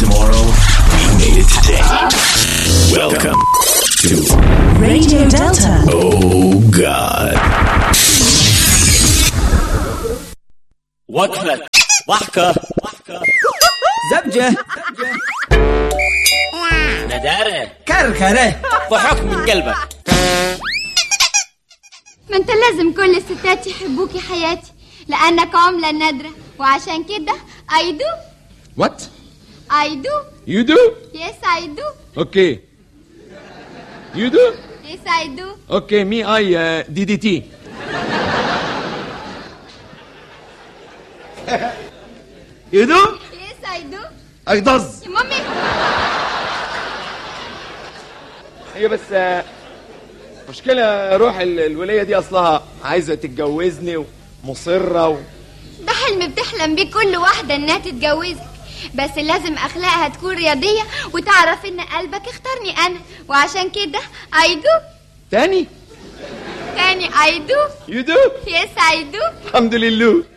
tomorrow, we made it today. Welcome to Radio Delta. Oh God. وقفة ضحكة زبجة ندارة كركرة ضحك من قلبك ما انت لازم كل الستات يحبوك يا حياتي لانك عملة نادرة وعشان كده I do What? I do You do? yes I do Okay. You do? yes I do Okay, me I uh, DDT. You do? yes I do I does. يا مامي هي بس آه، مشكلة روح ال- الولية دي أصلها عايزة تتجوزني ومصرة و... ده حلم بتحلم بيه كل واحدة انها تتجوزك بس لازم اخلاقها تكون رياضية وتعرف ان قلبك اختارني انا وعشان كده I do تاني تاني I do You do? yes I do الحمد لله